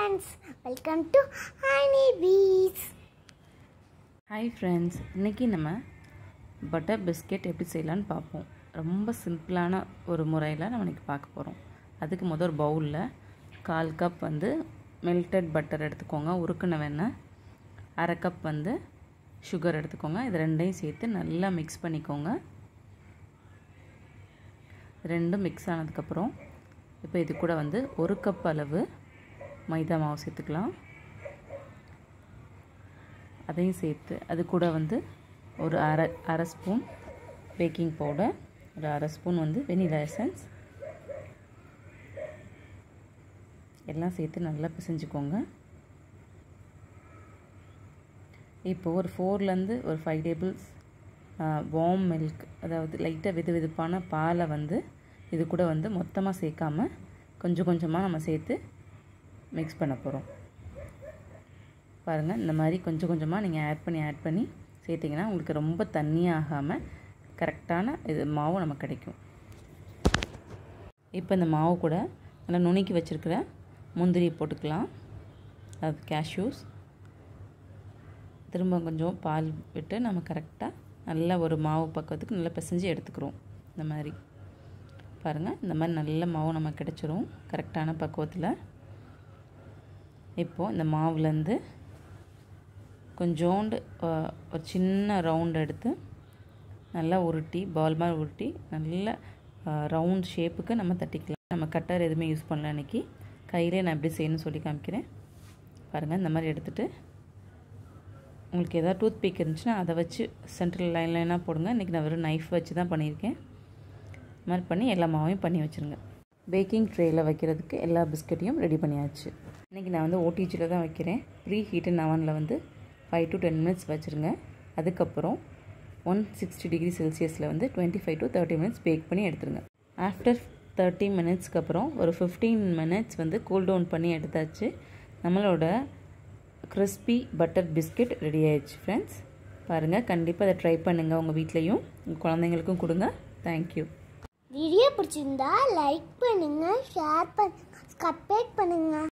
friends welcome to honey bees hi friends இன்றைக்கி நம்ம butter biscuit எப்படி செய்யலான்னு பார்ப்போம் ரொம்ப சிம்பிளான ஒரு முறையில் நம்ம இன்றைக்கி பார்க்க போகிறோம் அதுக்கு முதல் ஒரு பவுலில் கால் கப் வந்து மெல்டட் பட்டர் எடுத்துக்கோங்க உருக்குன வெண்ணெய் அரை கப் வந்து சுகர் எடுத்துக்கோங்க இது ரெண்டையும் சேர்த்து நல்லா மிக்ஸ் பண்ணிக்கோங்க ரெண்டும் மிக்ஸ் ஆனதுக்கப்புறம் இப்போ இது கூட வந்து ஒரு கப் அளவு மைதா மாவு சேர்த்துக்கலாம் அதையும் சேர்த்து அது கூட வந்து ஒரு அரை அரை ஸ்பூன் பேக்கிங் பவுடர் ஒரு அரை ஸ்பூன் வந்து வெனிலா எசன்ஸ் எல்லாம் சேர்த்து நல்லா பிசைஞ்சுக்கோங்க இப்போ ஒரு ஃபோர்லேருந்து ஒரு ஃபைவ் டேபிள்ஸ் வார்ம் மில்க் அதாவது லைட்டாக வெது வெதுப்பான பாலை வந்து இது கூட வந்து மொத்தமாக சேர்க்காம கொஞ்சம் கொஞ்சமாக நம்ம சேர்த்து மிக்ஸ் பண்ண போகிறோம் பாருங்கள் இந்த மாதிரி கொஞ்சம் கொஞ்சமாக நீங்கள் ஆட் பண்ணி ஆட் பண்ணி சேர்த்திங்கன்னா உங்களுக்கு ரொம்ப தண்ணியாக ஆகாமல் கரெக்டான இது மாவு நமக்கு கிடைக்கும் இப்போ இந்த மாவு கூட நல்லா நுணுக்கி வச்சுருக்கிற முந்திரி போட்டுக்கலாம் அது கேஷ்யூஸ் திரும்ப கொஞ்சம் பால் விட்டு நம்ம கரெக்டாக நல்ல ஒரு மாவு பக்கத்துக்கு நல்லா பிசைஞ்சு எடுத்துக்கிறோம் இந்த மாதிரி பாருங்கள் இந்த மாதிரி நல்ல மாவு நமக்கு கிடச்சிரும் கரெக்டான பக்குவத்தில் இப்போது இந்த மாவுலேருந்து கொஞ்சோண்டு ஒரு சின்ன ரவுண்ட் எடுத்து நல்லா உருட்டி பால் மாதிரி உருட்டி நல்ல ரவுண்ட் ஷேப்புக்கு நம்ம தட்டிக்கலாம் நம்ம கட்டர் எதுவுமே யூஸ் பண்ணல அன்றைக்கி கையிலே நான் எப்படி செய்யணும்னு சொல்லி காமிக்கிறேன் பாருங்கள் இந்த மாதிரி எடுத்துகிட்டு உங்களுக்கு எதாவது டூத் பிக் இருந்துச்சுன்னா அதை வச்சு சென்ட்ரல் லைன் லைனாக போடுங்க இன்றைக்கி நான் வெறும் நைஃப் வச்சு தான் பண்ணியிருக்கேன் இது மாதிரி பண்ணி எல்லா மாவையும் பண்ணி வச்சுருங்க பேக்கிங் ட்ரேயில் வைக்கிறதுக்கு எல்லா பிஸ்கட்டையும் ரெடி பண்ணியாச்சு இன்றைக்கி நான் வந்து ஓடிஜியில் தான் வைக்கிறேன் ப்ரீ ஹீட்டன் அவனில் வந்து ஃபைவ் டு டென் மினிட்ஸ் வச்சுருங்க அதுக்கப்புறம் ஒன் சிக்ஸ்டி டிகிரி செல்சியஸில் வந்து twenty five to thirty minutes bake பண்ணி எடுத்துருங்க ஆஃப்டர் தேர்ட்டி மினிட்ஸ்க்கு அப்புறம் ஒரு ஃபிஃப்டீன் மினிட்ஸ் வந்து கூல் டவுன் பண்ணி எடுத்தாச்சு நம்மளோட கிறிஸ்பி பட்டர் பிஸ்கெட் ரெடி ஆயிடுச்சு ஃப்ரெண்ட்ஸ் பாருங்கள் கண்டிப்பாக அதை ட்ரை பண்ணுங்கள் உங்கள் வீட்லேயும் உங்கள் குழந்தைங்களுக்கும் கொடுங்க தேங்க்யூ வீடியோ பிடிச்சிருந்தா லைக் பண்ணுங்க ஷேர் பண்ணுங்க சப்ஸ்கிரைப் பண்ணுங்க